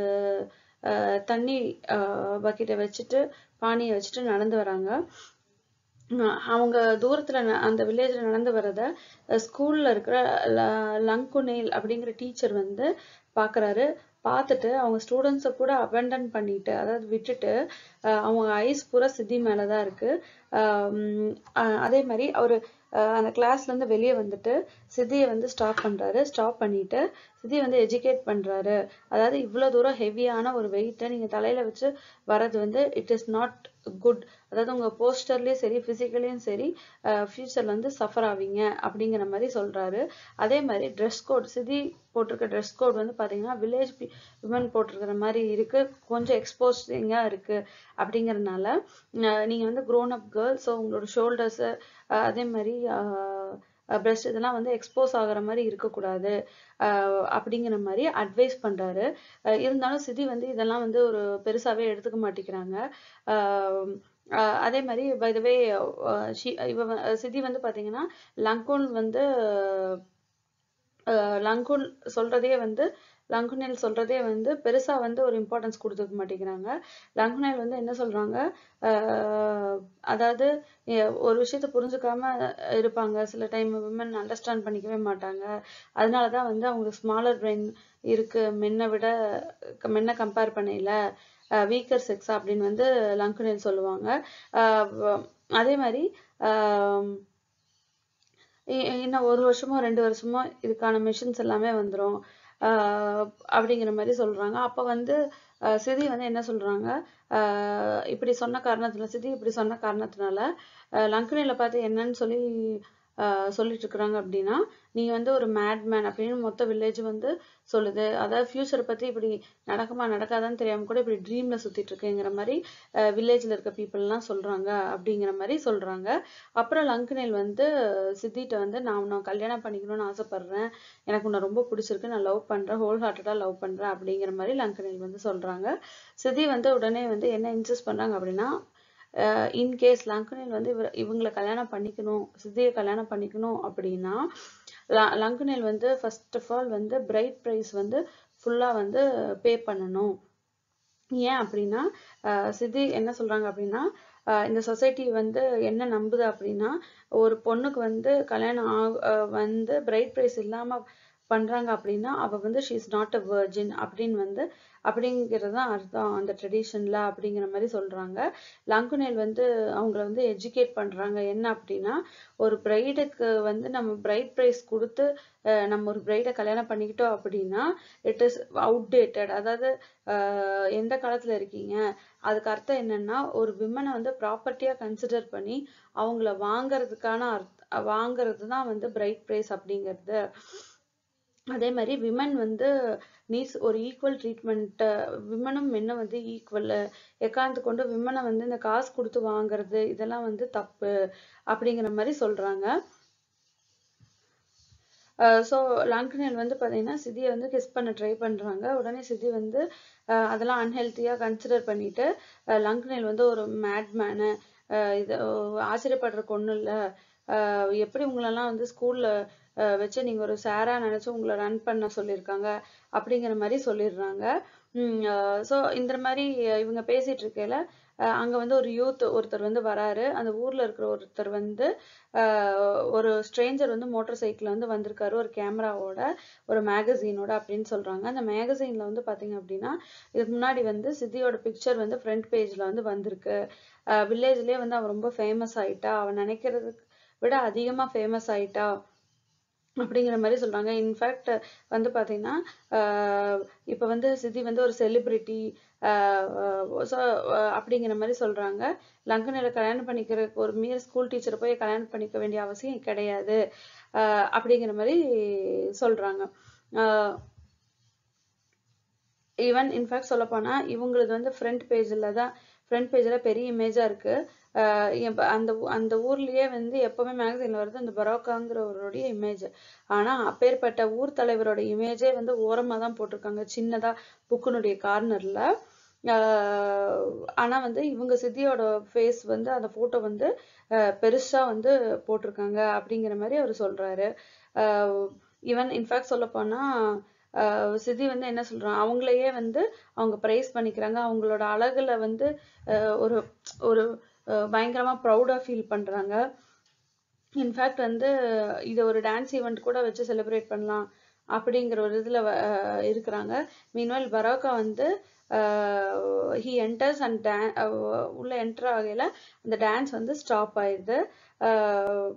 S1: ஆஹ் தண்ணி பக்கெட்டை வச்சுட்டு பானியை வச்சுட்டு நடந்து வராங்க அஹ் அவங்க தூரத்துல ந- அந்த வில்லேஜ்ல நடந்து வர்றத ஸ்கூல்ல இருக்கிற ல- லங்குனேல் அப்படிங்கிற டீச்சர் வந்து பாக்குறாரு பார்த்துட்டு அவங்க ஸ்டூடெண்ட்ஸை கூட அபெண்டன் பண்ணிட்டு அதாவது விட்டுட்டு அஹ் அவங்க ஐஸ் பூரா சித்தி மேலதான் இருக்கு ஆஹ் உம் அஹ் அதே மாதிரி அவரு அஹ் அந்த கிளாஸ்ல இருந்து வெளியே வந்துட்டு சித்தியை வந்து ஸ்டாப் பண்றாரு ஸ்டாப் பண்ணிட்டு சித்தி வந்து எஜுகேட் பண்றாரு அதாவது இவ்வளவு தூரம் ஹெவியான ஒரு வெயிட்டை நீங்க தலையில வச்சு வர்றது வந்து இட் இஸ் நாட் குட் அதாவது உங்க போஸ்டர்லயும் சரி பிசிக்கலையும் சரி ஃபியூச்சர்ல வந்து சஃபர் ஆவீங்க அப்படிங்கிற மாதிரி சொல்றாரு அதே மாதிரி ட்ரெஸ் கோட் சிதி போட்டிருக்க ட்ரெஸ் கோட் வந்து பாத்தீங்கன்னா வில்லேஜ் விமன் போட்டிருக்கிற மாதிரி இருக்கு கொஞ்சம் எக்ஸ்போசிங்கா இருக்கு அப்படிங்கறதுனால அஹ் நீங்க வந்து grown அப் கேர்ள் ஸோ உங்களோட ஷோல்டர்ஸ் அதே மாதிரி பிரஸ்ட் இதெல்லாம் வந்து எக்ஸ்போஸ் ஆகுற மாதிரி இருக்கக்கூடாது ஆஹ் அப்படிங்கிற மாதிரி அட்வைஸ் பண்றாரு அஹ் இருந்தாலும் சிதி வந்து இதெல்லாம் வந்து ஒரு பெருசாவே எடுத்துக்க மாட்டேங்கிறாங்க ஆஹ் ஆஹ் அதே மாதிரி பை த வே இவ வ- சிதி வந்து பாத்தீங்கன்னா லங்கூன் வந்து அஹ் லங்கூன் சொல்றதே வந்து லங்குனேல் சொல்றதே வந்து பெருசா வந்து ஒரு இம்பார்ட்டன்ஸ் கொடுத்துக்க மாட்டேங்கிறாங்க லங்குனேல் வந்து என்ன சொல்றாங்க ஆஹ் அதாவது எ- ஒரு விஷயத்த புரிஞ்சுக்காம இருப்பாங்க சில டைம் விமன் அண்டர்ஸ்டாண்ட் பண்ணிக்கவே மாட்டாங்க அதனாலதான் வந்து அவங்களுக்கு ஸ்மாலர் பிரெயின் இருக்கு மென்னை விட மென்னை கம்பேர் பண்ணையில வீக்கர் செக்ஸ் அப்படின்னு வந்து லங்குனேல் சொல்லுவாங்க ஆஹ் வ- அதே மாதிரி ஆஹ் இ- இன்னும் ஒரு வருஷமோ ரெண்டு வருஷமோ இதுக்கான மிஷின்ஸ் எல்லாமே வந்துரும் ஆஹ் அப்படிங்கிற மாதிரி சொல்றாங்க அப்ப வந்து ஆஹ் சிதி வந்து என்ன சொல்றாங்க ஆஹ் இப்படி சொன்ன காரணத்துல சிதி இப்படி சொன்ன காரணத்தினால ஆஹ் லங்குனில பார்த்து என்னன்னு சொல்லி ஆஹ் சொல்லிட்டு இருக்கிறாங்க அப்படின்னா நீ வந்து ஒரு மேட்மேன் அப்படின்னு மொத்த வில்லேஜ் வந்து சொல்லுது அதாவது ஃபியூச்சரை பத்தி இப்படி நடக்குமா நடக்காதான்னு தெரியாம கூட இப்படி ட்ரீம்ல சுத்திட்டு இருக்கேங்கிற மாதிரி வில்லேஜ்ல இருக்க பீப்புள் எல்லாம் சொல்றாங்க அப்படிங்கிற மாதிரி சொல்றாங்க அப்புறம் லங்குனேல் வந்து சித்திட்ட வந்து நான் உன்னை கல்யாணம் பண்ணிக்கணும்னு ஆசைப்படுறேன் எனக்கு உன்னை ரொம்ப பிடிச்சிருக்கு நான் லவ் பண்றேன் ஹோல் ஹார்ட்டடா லவ் பண்றேன் அப்படிங்கிற மாதிரி லங்குனேல் வந்து சொல்றாங்க சித்தி வந்து உடனே வந்து என்ன இன்சிஸ்ட் பண்றாங்க அப்படின்னா இன்கேஸ் லங்குனேல் வந்து இவர் இவங்களை கல்யாணம் பண்ணிக்கணும் சித்தியை கல்யாணம் பண்ணிக்கணும் அப்படின்னா ல- லங்குனேல் வந்து ஃபர்ஸ்ட் ஆஃப் ஆல் வந்து பிரைட் ப்ரைஸ் வந்து ஃபுல்லா வந்து பே பண்ணணும் ஏன் அப்படின்னா ஆஹ் சித்தி என்ன சொல்றாங்க அப்படின்னா ஆஹ் இந்த சொசைட்டி வந்து என்ன நம்புது அப்படின்னா ஒரு பொண்ணுக்கு வந்து கல்யாணம் ஆக ஆஹ் வந்து பிரைட் ப்ரைஸ் இல்லாம பண்றாங்க அப்படின்னா அவ வந்து she is not a virgin அப்படின்னு வந்து அப்படிங்கிறது தான் அர்த்தம் அந்த ட்ரெடிஷன்ல அப்படிங்கிற மாதிரி சொல்றாங்க லங்குனேல் வந்து அவங்கள வந்து எஜுகேட் பண்றாங்க என்ன அப்படின்னா ஒரு பிரைடுக்கு வந்து நம்ம பிரைட் ப்ரைஸ் கொடுத்து அஹ் நம்ம ஒரு பிரைடை கல்யாணம் பண்ணிக்கிட்டோம் அப்படின்னா இட் இஸ் அவுடேட்டட் அதாவது ஆஹ் எந்த காலத்துல இருக்கீங்க அதுக்கு அர்த்தம் என்னன்னா ஒரு விமனை வந்து ப்ராப்பர்ட்டியா கன்சிடர் பண்ணி அவங்கள வாங்குறதுக்கான அர்த்த வாங்குறது தான் வந்து பிரைட் ப்ரைஸ் அப்படிங்கிறது அதே மாதிரி விமன் வந்து நீஸ் ஒரு ஈக்குவல் ட்ரீட்மெண்ட் விமனும் மென்னும் வந்து ஈக்குவல் எக்காந்து கொண்டு விமனை வந்து இந்த காசு கொடுத்து வாங்குறது இதெல்லாம் வந்து தப்பு அப்படிங்கிற மாதிரி சொல்றாங்க ஸோ லாங்க்னேல் வந்து பார்த்தீங்கன்னா சிதியை வந்து கிஸ் பண்ண ட்ரை பண்றாங்க உடனே சிதி வந்து அஹ் அதெல்லாம் அன்ஹெல்த்தியா கன்சிடர் பண்ணிட்டு அஹ் லங்க்னேல் வந்து ஒரு மேட்மேனு இது அஹ் ஆச்சரியப்படுறதுக்கு ஒண்ணும் இல்ல அஹ் எப்படி உங்களெல்லாம் வந்து ஸ்கூல்ல வச்சு நீங்க ஒரு சாரா நினைச்சு உங்களை ரன் பண்ண சொல்லியிருக்காங்க அப்படிங்கிற மாதிரி சொல்லிடுறாங்க ஸோ இந்த மாதிரி இவங்க பேசிட்டு இருக்கையில அஹ் அங்க வந்து ஒரு யூத் ஒருத்தர் வந்து வராரு அந்த ஊர்ல இருக்கிற ஒருத்தர் வந்து ஆஹ் ஒரு ஸ்ட்ரேஞ்சர் வந்து மோட்டார் சைக்கிள்ல வந்து வந்திருக்காரு ஒரு கேமராவோட ஒரு மேகசீனோட அப்படின்னு சொல்றாங்க அந்த மேகசீன்ல வந்து பாத்தீங்க அப்படின்னா இதுக்கு முன்னாடி வந்து சித்தியோட பிக்சர் வந்து ஃப்ரண்ட் பேஜ்ல வந்து வந்திருக்கு வில்லேஜ்லயே வந்து அவன் ரொம்ப ஃபேமஸ் ஆயிட்டா அவன் நினைக்கிறதுக்கு விட அதிகமா ஃபேமஸ் ஆயிட்டா அப்படிங்கிற மாதிரி சொல்றாங்க இன்ஃபேக்ட் வந்து பாத்தீங்கன்னா ஆஹ் இப்ப வந்து சித்தி வந்து ஒரு செலிபிரிட்டி ஸோ அப்படிங்கிற மாதிரி சொல்றாங்க லங்கனில கல்யாணம் பண்ணிக்கிற ஒரு மீர் ஸ்கூல் டீச்சரை போய் கல்யாணம் பண்ணிக்க வேண்டிய அவசியம் கிடையாது ஆஹ் அப்படிங்கிற மாதிரி சொல்றாங்க ஈவன் இன்ஃபேக்ட் சொல்ல போனா இவங்களது வந்து ஃப்ரண்ட் பேஜ்ல தான் ஃப்ரண்ட் பேஜ்ல பெரிய இமேஜா இருக்கு ஆஹ் இப்ப அந்த ஊ- அந்த ஊர்லயே வந்து எப்பவுமே மேகசின்ல வருது அந்த பரோக்காங்கிறவருடைய இமேஜ் ஆனா அப்பேற்பட்ட ஊர் தலைவரோட இமேஜே வந்து ஓரமா தான் போட்டிருக்காங்க சின்னதா புக்குனுடைய கார்னர்ல ஆனா வந்து இவங்க சித்தியோட ஃபேஸ் வந்து அந்த போட்டோ வந்து ஆஹ் பெருசா வந்து போட்டிருக்காங்க அப்படிங்கிற மாதிரி அவர் சொல்றாரு ஈவன் இன்ஃபேக்ட் சொல்ல போனா ஆஹ் சித்தி வந்து என்ன சொல்றாங்க அவங்களையே வந்து அவங்க பிரைஸ் பண்ணிக்கிறாங்க அவங்களோட அழகுல வந்து ஆஹ் ஒரு ஒரு ஆஹ் பயங்கரமா ப்ரௌடா ஃபீல் பண்றாங்க இன்ஃபேக்ட் வந்து இதை ஒரு டான்ஸ் ஈவெண்ட் கூட வச்சு செலிப்ரேட் பண்ணலாம் அப்படிங்கிற ஒரு இதுல வ- ஆஹ் இருக்கிறாங்க மீன்வால் பரோக்கா வந்து ஹி என்டர்ஸ் அண்ட் உள்ள என்டர் ஆகையில அந்த டான்ஸ் வந்து ஸ்டாப் ஆயிடுது ஆஹ்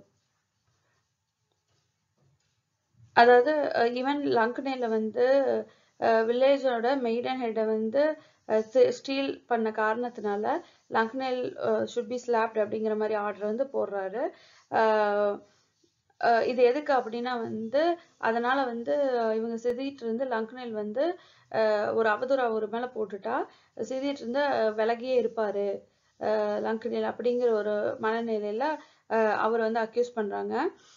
S1: அதாவது ஈவன் லங்கனேல வந்து வில்லேஜோட மெய்டன் ஹெட்டை வந்து ஸ்டீல் பண்ண காரணத்தினால லங்க்னேல் ஷுட் பி ஸ்லாப்ட் அப்படிங்கிற மாதிரி ஆர்டர் வந்து போடுறாரு அஹ் அஹ் இது எதுக்கு அப்படின்னா வந்து அதனால வந்து இவங்க சிதிட்டு இருந்து லங்க்னேல் வந்து அஹ் ஒரு அவதூறு அவர் மேல போட்டுட்டா சிதிட்டு இருந்து அஹ் விலகியே இருப்பாரு அஹ் லங்க்னேல் அப்படிங்கிற ஒரு மனநிலையில அஹ் அவர் வந்து அக்யூஸ் பண்றாங்க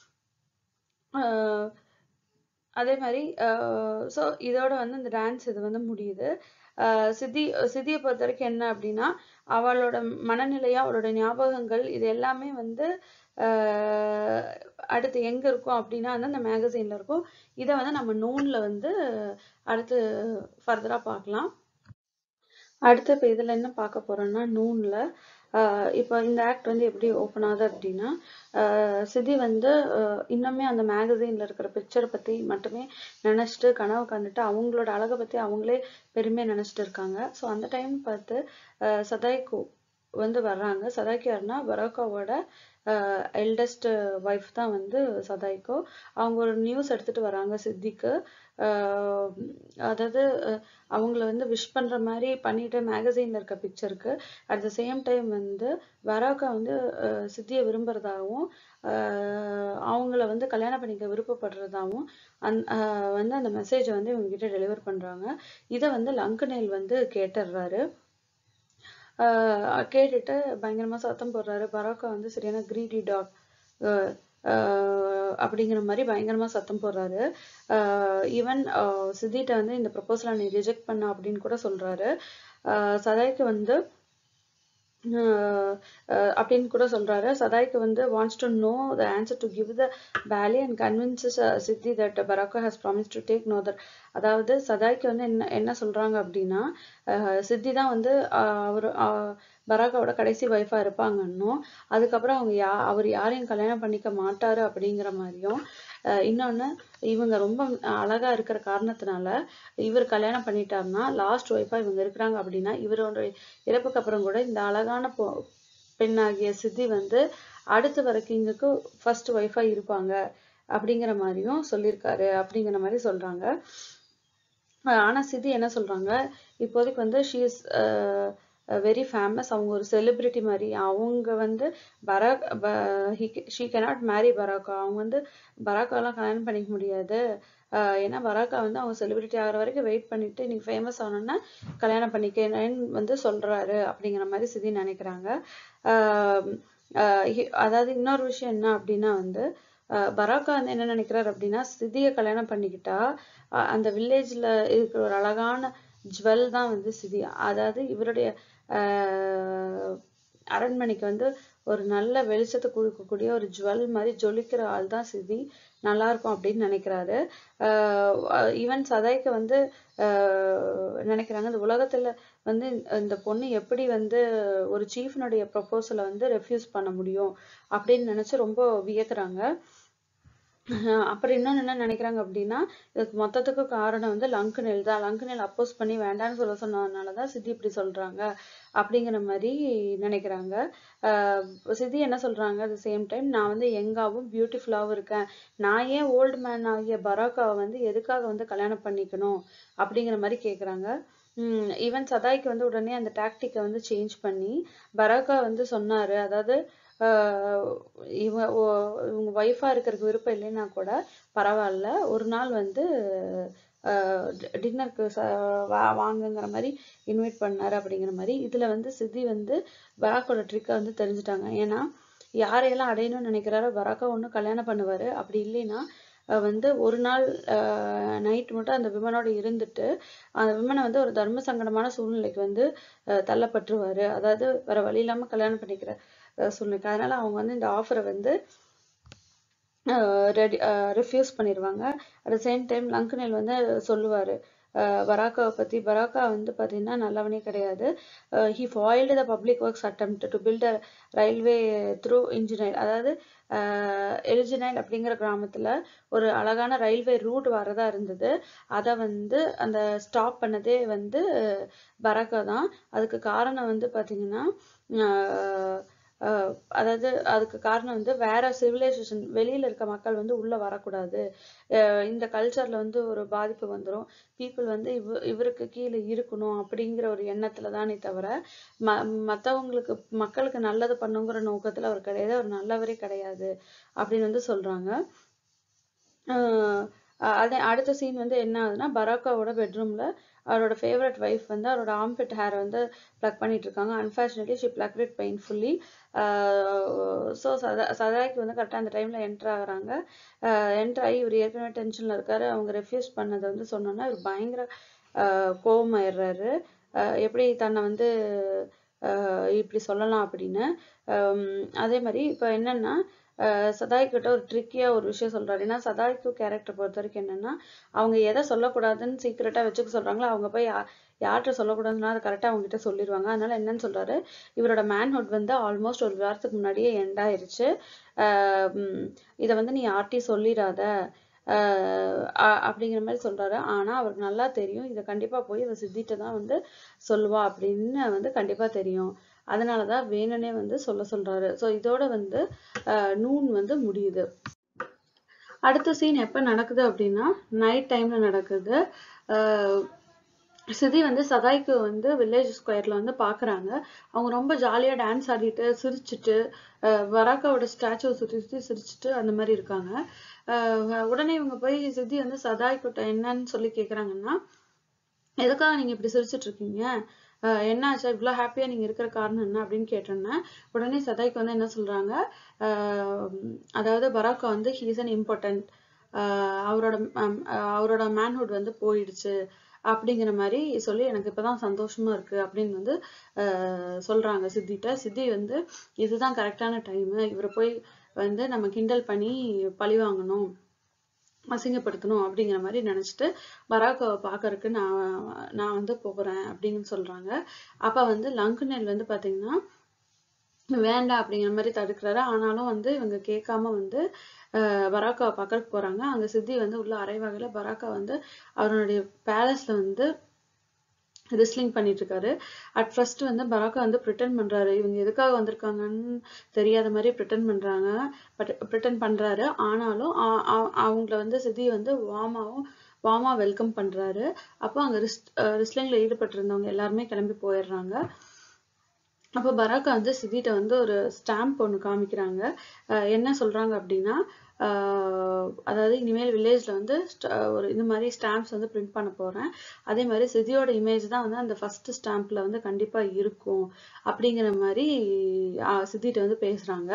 S1: அஹ் அதே மாதிரி ஸோ இதோட வந்து இந்த டான்ஸ் இது வந்து முடியுது அஹ் சித்தி சித்தியை பொறுத்த வரைக்கும் என்ன அப்படின்னா அவளோட மனநிலையா அவளோட ஞாபகங்கள் இது எல்லாமே வந்து அஹ் அடுத்து எங்க இருக்கும் அப்படின்னா வந்து அந்த மேகசைன்ல இருக்கும் இதை வந்து நம்ம நூன்ல வந்து அடுத்து ஃபர்தரா பார்க்கலாம் அடுத்து இப்போ இதில் என்ன பார்க்க போறோம்னா நூன்ல ஆஹ் இப்போ இந்த ஆக்ட் வந்து எப்படி ஓப்பன் ஆகுது அப்படின்னா ஆஹ் சிதி வந்து ஆஹ் இன்னுமே அந்த மேகசைன்ல இருக்கிற பிக்சரை பத்தி மட்டுமே நினைச்சிட்டு கனவு கண்டுட்டு அவங்களோட அழகை பத்தி அவங்களே பெருமையா நினைச்சிட்டு இருக்காங்க ஸோ அந்த டைம் பார்த்து ஆஹ் சதாய்கோ வந்து வர்றாங்க சதாய்க்கு யாருன்னா பரோக்காவோட எல்டஸ்ட் ஒய்ஃப் தான் வந்து சதாய்கோ அவங்க ஒரு நியூஸ் எடுத்துட்டு வராங்க சித்திக்கு ஆஹ் அதாவது அஹ் அவங்கள வந்து விஷ் பண்ற மாதிரி பண்ணிட்டு மேகசைன்ல இருக்க பிக்சருக்கு அட் த சேம் டைம் வந்து பராக்கா வந்து அஹ் சித்தியை விரும்புறதாகவும் ஆஹ் அவங்கள வந்து கல்யாணம் பண்ணிக்க விருப்பப்படுறதாகவும் அந் ஆஹ் வந்து அந்த மெசேஜை வந்து இவங்க கிட்ட டெலிவர் பண்றாங்க இதை வந்து லங்குனேல் வந்து கேட்டுடுறாரு ஆஹ் கேட்டுட்டு பயங்கரமா சத்தம் போடுறாரு பராக்கா வந்து சரியான கிரீடி டாக் அப்படிங்கிற மாதிரி பயங்கரமா சத்தம் போடுறாரு ஈவன் சித்திட்ட வந்து இந்த ப்ரப்போசலை நீ ரிஜெக்ட் பண்ண அப்படின்னு கூட சொல்றாரு ஆஹ் சதாய்க்கு வந்து ஆஹ் ஆஹ் அப்படின்னு கூட சொல்றாரு சதாய்க்கு வந்து wants to know the answer to give the Bale and convinces Sidi that Baroka has promise to take another அதாவது சதாய்க்கு வந்து என்ன என்ன சொல்றாங்க அப்படின்னா ஆஹ் சித்தி தான் வந்து ஆஹ் அவரு ஆஹ் பராக்காவோட கடைசி ஒய்ஃபா இருப்பாங்கன்னும் அதுக்கப்புறம் அவங்க யா அவர் யாரையும் கல்யாணம் பண்ணிக்க மாட்டாரு அப்படிங்கிற மாதிரியும் ஆஹ் இன்னொன்னு இவங்க ரொம்ப அழகா இருக்கிற காரணத்தினால இவர் கல்யாணம் பண்ணிட்டாருன்னா லாஸ்ட் ஒய்ஃபா இவங்க இருக்கிறாங்க அப்படின்னா இவரோட இறப்புக்கு அப்புறம் கூட இந்த அழகான பொ பெண்ணாகிய சித்தி வந்து அடுத்து வர கிங்குக்கு ஃபர்ஸ்ட் ஒய்ஃபா இருப்பாங்க அப்படிங்கிற மாதிரியும் சொல்லியிருக்காரு அப்படிங்கிற மாதிரி சொல்றாங்க ஆஹ் ஆனா சித்தி என்ன சொல்றாங்க இப்போதைக்கு வந்து ஷீ இஸ் வெரி ஃபேமஸ் அவங்க ஒரு செலிபிரிட்டி மாதிரி அவங்க வந்து பராக் ஷீ cannot மேரி பராக்கா அவங்க வந்து பராக்காலாம் கல்யாணம் பண்ணிக்க முடியாது ஆஹ் ஏன்னா பராக்கா வந்து அவங்க செலிபிரிட்டி ஆகிற வரைக்கும் வெயிட் பண்ணிட்டு நீ ஃபேமஸ் ஆனோன்னா கல்யாணம் பண்ணிக்கன்னு வந்து சொல்றாரு அப்படிங்கிற மாதிரி சிதி நினைக்கிறாங்க ஆஹ் ஆஹ் இ- அதாவது இன்னொரு விஷயம் என்ன அப்படின்னா வந்து ஆஹ் பராக்கா வந்து என்ன நினைக்கிறாரு அப்படின்னா சிதியை கல்யாணம் பண்ணிக்கிட்டா ஆஹ் அந்த வில்லேஜ்ல இருக்கிற ஒரு அழகான ஜுவல் தான் வந்து சிதி அதாவது இவருடைய ஆஹ் அரண்மனைக்கு வந்து ஒரு நல்ல வெளிச்சத்தை கொடுக்கக்கூடிய ஒரு ஜுவல் மாதிரி ஜொலிக்கிற ஆள் தான் சிதி நல்லா இருக்கும் அப்படின்னு நினைக்கிறாரு ஈவன் சதாய்க்கு வந்து ஆஹ் நினைக்கிறாங்க இந்த உலகத்துல வந்து இந்த- இந்த பொண்ணு எப்படி வந்து ஒரு சீஃப்னுடைய ப்ரொபோசலை வந்து ரெஃப்யூஸ் பண்ண முடியும் அப்படின்னு நினைச்சு ரொம்ப வியக்குறாங்க அஹ் அப்புறம் இன்னொன்னு என்ன நினைக்கிறாங்க அப்படின்னா இதுக்கு மொத்தத்துக்கு காரணம் வந்து லங்குனேல் தான் லங்குனேல் அப்போஸ் பண்ணி வேண்டாம்னு சொல்ல சொன்னதுனாலதான் சித்தி இப்படி சொல்றாங்க அப்படிங்கிற மாதிரி நினைக்கிறாங்க ஆஹ் சித்தி என்ன சொல்றாங்க அட் சேம் டைம் நான் வந்து யங்காவும் பியூட்டிஃபுல்லாவும் இருக்கேன் நான் ஏன் ஓல்டு மேன் ஆகிய பராக்காவை வந்து எதுக்காக வந்து கல்யாணம் பண்ணிக்கணும் அப்படிங்கிற மாதிரி கேக்குறாங்க உம் ஈவன் சதாய்க்கு வந்து உடனே அந்த டாக்டிக்கை வந்து சேஞ்ச் பண்ணி பராக்கா வந்து சொன்னாரு அதாவது ஆஹ் இவ ஒ- இவங்க ஒய்ஃபா இருக்கிறதுக்கு விருப்பம் இல்லைன்னா கூட பரவாயில்ல ஒரு நாள் வந்து டின்னருக்கு வாங்குங்கிற மாதிரி இன்வைட் பண்ணாரு அப்படிங்கிற மாதிரி இதுல வந்து சித்தி வந்து பராக்கோட ட்ரிக்கை வந்து தெரிஞ்சுட்டாங்க ஏன்னா யாரையெல்லாம் அடையணும்னு நினைக்கிறாரோ பராக்கா ஒண்ணு கல்யாணம் பண்ணுவாரு அப்படி இல்லைன்னா அஹ் வந்து ஒரு நாள் நைட் மட்டும் அந்த விமனோட இருந்துட்டு அந்த விமனை வந்து ஒரு தர்ம சங்கடமான சூழ்நிலைக்கு வந்து அஹ் தள்ளப்பட்டுருவாரு அதாவது வேற வழி இல்லாம கல்யாணம் பண்ணிக்கிற அஹ் சூழ்நிலைக்கு அதனால அவங்க வந்து இந்த ஆஃபரை வந்து ரெடி ரிஃப்யூஸ் பண்ணிடுவாங்க at the same time Lakunle வந்து சொல்லுவாரு அஹ் பராக்காவை பத்தி பராக்கா வந்து பாத்தீங்கன்னா நல்லவனே கிடையாது he foiled the public works attempt to build a railway through engineer அதாவது எலிஜினைல் அப்படிங்கிற கிராமத்துல ஒரு அழகான ரயில்வே ரூட் வரதா இருந்தது அதை வந்து அந்த ஸ்டாப் பண்ணதே வந்து பராக்கா தான் அதுக்கு காரணம் வந்து பாத்தீங்கன்னா ஆஹ் ஆஹ் அதாவது அதுக்கு காரணம் வந்து வேற சிவிலைசேஷன் வெளியில இருக்க மக்கள் வந்து உள்ள வரக்கூடாது ஆஹ் இந்த கல்ச்சர்ல வந்து ஒரு பாதிப்பு வந்துரும் பீப்புள் வந்து இவ இவருக்கு கீழே இருக்கணும் அப்படிங்கிற ஒரு எண்ணத்துல தானே தவிர ம மத்தவங்களுக்கு மக்களுக்கு நல்லது பண்ணுங்கிற நோக்கத்துல அவர் கிடையாது அவர் நல்லவரே கிடையாது அப்படின்னு வந்து சொல்றாங்க ஆஹ் அஹ் அதே அடுத்த சீன் வந்து என்ன ஆகுதுன்னா பராக்காவோட பெட்ரூம்ல அவரோட ஃபேவரட் ஒய்ஃப் வந்து அவரோட ஆம்பிட் ஹேர் வந்து ப்ளக் பண்ணிட்டு இருக்காங்க unfortunately she pluck it painfully so சதா சதாய்க்கு வந்து கரெக்டாக அந்த டைம்ல என்டர் ஆகுறாங்க என்டர் ஆகி இவர் ஏற்கனவே டென்ஷன்ல இருக்காரு அவங்க ரெஃப்யூஸ் பண்ணதை வந்து சொன்னோன்னா இவர் பயங்கர ஆஹ் கோவமாயிடுறாரு ஆஹ் எப்படி தன்னை வந்து ஆஹ் இப்படி சொல்லலாம் அப்படின்னு ஆம், அதே மாதிரி இப்போ என்னன்னா ஆஹ் சதாய் கிட்ட ஒரு ட்ரிக்கியா ஒரு விஷயம் சொல்றாரு ஏன்னா சதாய்க்கு கேரக்டர் பொறுத்த வரைக்கும் என்னன்னா அவங்க எதை சொல்லக்கூடாதுன்னு சீக்கிரட்டா வச்சுக்க சொல்றாங்களோ அவங்க போய் யா- யார்கிட்ட சொல்லக்கூடாதுன்னா அதை கரெக்டா அவங்க கிட்ட சொல்லிடுவாங்க அதனால என்னன்னு சொல்றாரு இவரோட மேன்ஹுட் வந்து ஆல்மோஸ்ட் ஒரு வாரத்துக்கு முன்னாடியே எண்ட் ஆயிருச்சு ஆஹ் உம் இதை வந்து நீ யார்கிட்டயும் சொல்லிடாத ஆஹ் அ- அப்படிங்கிற மாதிரி சொல்றாரு ஆனா அவருக்கு நல்லா தெரியும் இதை கண்டிப்பா போய் இவ சித்திட்ட தான் வந்து சொல்லுவா அப்படின்னு வந்து கண்டிப்பா தெரியும் அதனாலதான் வேணும்னே வந்து சொல்ல சொல்றாரு சோ இதோட வந்து ஆஹ் நூன் வந்து முடியுது
S2: அடுத்த சீன் எப்ப நடக்குது அப்படின்னா நைட் டைம்ல நடக்குது ஆஹ் சிதி வந்து சதாய்க்கு வந்து வில்லேஜ் ஸ்கொயர்ல வந்து பாக்குறாங்க அவங்க ரொம்ப ஜாலியா டான்ஸ் ஆடிட்டு சிரிச்சுட்டு அஹ் வராக்காவோட ஸ்டாச்சுவை சுத்தி சுத்தி சிரிச்சுட்டு அந்த மாதிரி இருக்காங்க அஹ் உடனே இவங்க போய் சித்தி வந்து சதாய்க்கிட்ட என்னன்னு சொல்லி கேக்குறாங்கன்னா எதுக்காக நீங்க இப்படி சிரிச்சிட்டு இருக்கீங்க அஹ் என்ன ஆச்சா இவ்வளவு ஹாப்பியா நீங்க இருக்கிற காரணம் என்ன அப்படின்னு கேட்டோன்னே உடனே சதாய்க்கு வந்து என்ன சொல்றாங்க அஹ் அதாவது பராக்கா வந்து ஹீஸ் அன் இம்பார்ட்டன்ட் அவரோட ஹம், அஹ் அவரோட மேன்ஹுட் வந்து போயிடுச்சு அப்படிங்கிற மாதிரி சொல்லி எனக்கு இப்பதான் சந்தோஷமா இருக்கு அப்படின்னு வந்து அஹ் சொல்றாங்க சித்திட்ட சித்தி வந்து இதுதான் கரெக்டான டைம் இவரை போய் வந்து நம்ம கிண்டல் பண்ணி பழி வாங்கணும் அசிங்கப்படுத்தணும் அப்படிங்கிற மாதிரி நினைச்சிட்டு பராக்காவை பார்க்கறதுக்கு நான் நான் வந்து போகிறேன் அப்படின்னு சொல்றாங்க அப்ப வந்து லங்குனேல் வந்து பாத்தீங்கன்னா வேண்டாம் அப்படிங்கிற மாதிரி தடுக்கிறாரு ஆனாலும் வந்து இவங்க கேட்காம வந்து அஹ் பராக்காவை பார்க்கறதுக்கு போறாங்க அங்க சித்தி வந்து உள்ள அரைவகையில பராக்கா வந்து அவருடைய பேலஸ்ல வந்து ரிஸ்லிங் பண்ணிட்டு இருக்காரு அட் ஃபர்ஸ்ட் வந்து பராக்கா வந்து ப்ரிட்டன் பண்றாரு இவங்க எதுக்காக வந்திருக்காங்கன்னு தெரியாத மாதிரி ப்ரிட்டன் பண்றாங்க பட் ப்ரிட்டன் பண்றாரு ஆனாலும் ஆ- ஆ- அவங்கள வந்து சிதி வந்து வாமாவும் வாமா வெல்கம் பண்றாரு அப்போ அங்க ரிஸ்ட் ரிஸ்லிங்ல ஈடுபட்டு இருந்தவங்க எல்லாருமே கிளம்பி போயிடுறாங்க அப்போ பராக்கா வந்து சிதிட்ட வந்து ஒரு ஸ்டாம்ப் ஒன்று காமிக்கிறாங்க அஹ் என்ன சொல்றாங்க அப்படின்னா ஆஹ் அதாவது இனிமேல் வில்லேஜ்ல வந்து st- ஒரு இந்த மாதிரி ஸ்டாம்ப்ஸ் வந்து பிரிண்ட் பண்ண போறேன் அதே மாதிரி சிதியோட இமேஜ் தான் வந்து அந்த ஃபர்ஸ்ட் ஸ்டாம்ப்ல வந்து கண்டிப்பா இருக்கும் அப்படிங்கிற மாதிரி ஆஹ் சித்திட்ட வந்து பேசுறாங்க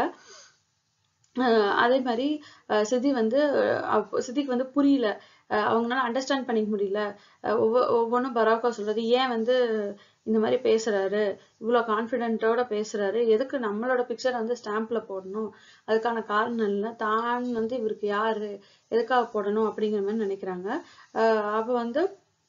S2: அஹ் அதே மாதிரி அஹ் சிதி வந்து அஹ் அப்ப சிதிக்கு வந்து புரியல அஹ் அவங்களால அண்டர்ஸ்டாண்ட் பண்ணிக்க முடியல அஹ் ஒவ்வொ ஒவ்வொன்றும் பராக்கா சொல்றது ஏன் வந்து இந்த மாதிரி பேசுறாரு இவ்வளோ கான்ஃபிடென்ட்டோட பேசுறாரு எதுக்கு நம்மளோட பிக்சர் வந்து ஸ்டாம்ப்ல போடணும் அதுக்கான காரணம் இல்லை தான் வந்து இவருக்கு யாரு எதுக்காக போடணும் அப்படிங்கிற மாதிரி நினைக்கிறாங்க அஹ் அப்ப வந்து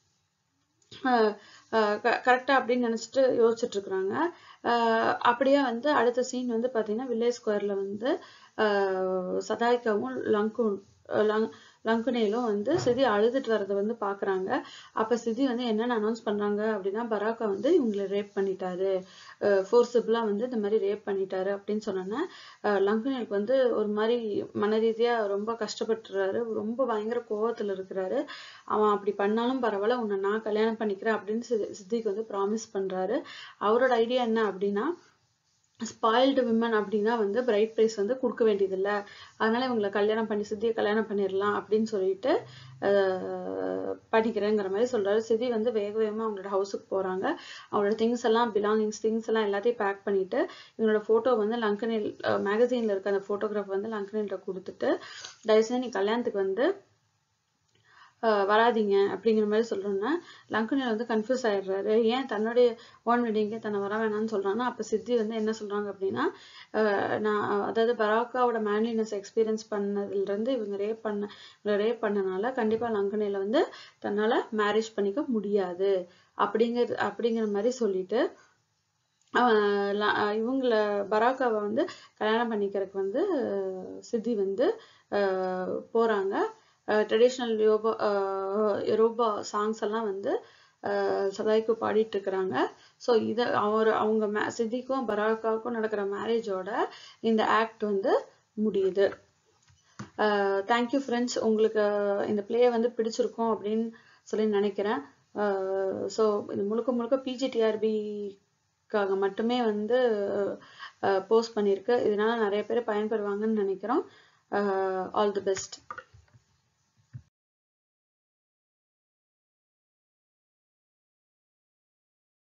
S2: கரெக்டா அப்படின்னு நினைச்சிட்டு யோசிச்சுட்டு இருக்கிறாங்க அப்படியே வந்து அடுத்த சீன் வந்து பாத்தீங்கன்னா வில்லேஜ் ஸ்கொயர்ல வந்து ஆஹ் சதாய்க்காவும் லங்கு லங் லங்குனேலும் வந்து சிதி அழுதுட்டு வர்றதை வந்து பாக்குறாங்க அப்ப சிதி வந்து என்னென்ன அனௌன்ஸ் பண்றாங்க அப்படின்னா பராக்கா வந்து இவங்களை ரேப் பண்ணிட்டாரு ஃபோர்ஸபிளா வந்து இந்த மாதிரி ரேப் பண்ணிட்டாரு அப்படின்னு சொன்னோன்னே லங்குனேலுக்கு வந்து ஒரு மாதிரி மனரீதியா ரொம்ப கஷ்டப்பட்டுறாரு ரொம்ப பயங்கர கோவத்துல இருக்கிறாரு அவன் அப்படி பண்ணாலும் பரவாயில்ல உன்னை நான் கல்யாணம் பண்ணிக்கிறேன் அப்படின்னு சிதி- சித்திக்கு வந்து ப்ராமிஸ் பண்றாரு அவரோட ஐடியா என்ன அப்படின்னா ஸ்பாயில்டு விமன் அப்படின்னா வந்து பிரைட் ப்ரைஸ் வந்து கொடுக்க வேண்டியதில்லை அதனால இவங்களை கல்யாணம் பண்ணி சித்தியை கல்யாணம் பண்ணிடலாம் அப்படின்னு சொல்லிட்டு ஆஹ் பண்ணிக்கிறேங்கிற மாதிரி சொல்றாரு சிதி வந்து வேக வேகமா அவங்களோட ஹவுஸுக்கு போறாங்க அவங்களோட திங்ஸ் எல்லாம் பிலாங்கிங்ஸ் திங்ஸ் எல்லாம் எல்லாத்தையும் பேக் பண்ணிட்டு இவங்களோட போட்டோ வந்து லங்கனில் மேகசீன்ல இருக்க அந்த போட்டோகிராஃப் வந்து லங்கனில்ட்ட கொடுத்துட்டு தயவுசெய்து நீ கல்யாணத்துக்கு வந்து ஆஹ் வராதீங்க அப்படிங்கிற மாதிரி சொல்றோன்னா லங்குனில் வந்து கன்ஃபியூஸ் ஆயிடுறாரு ஏன் தன்னுடைய ஓன் வெட்டிங்கே தன்னை வர வேணாம்னு சொல்றாங்கன்னா அப்ப சித்தி வந்து என்ன சொல்றாங்க அப்படின்னா ஆஹ் நான் அதாவது பராக்காவோட மேன்லினஸ் எக்ஸ்பீரியன்ஸ் பண்ணதுல இருந்து இவங்க ரேப் பண்ண ரேப் பண்ணனால கண்டிப்பா லங்குனில வந்து தன்னால மேரேஜ் பண்ணிக்க முடியாது அப்படிங்கிற அப்படிங்கிற மாதிரி சொல்லிட்டு அவன் ல- இவங்கள பராக்காவை வந்து கல்யாணம் பண்ணிக்கிறதுக்கு வந்து ஆஹ் சித்தி வந்து ஆஹ் போறாங்க ட்ரெடிஷ்னல் யோபா யோபா சாங்ஸ் எல்லாம் வந்து ஆஹ் சதாய்க்கு பாடிட்டு இருக்கிறாங்க ஸோ இதை அவர் அவங்க மே சித்திக்கும் பராக்காவுக்கும் நடக்கிற மேரேஜோட இந்த ஆக்ட் வந்து முடியுது தேங்க்யூ ஃப்ரெண்ட்ஸ் உங்களுக்கு இந்த பிளே வந்து பிடிச்சிருக்கும் அப்படின்னு சொல்லி நினைக்கிறேன் ஸோ இது முழுக்க முழுக்க பிஜிடிஆர்பிக்காக மட்டுமே வந்து போஸ்ட் பண்ணியிருக்கு இதனால நிறைய பேர் பயன்பெறுவாங்கன்னு நினைக்கிறோம் ஆல் தி பெஸ்ட்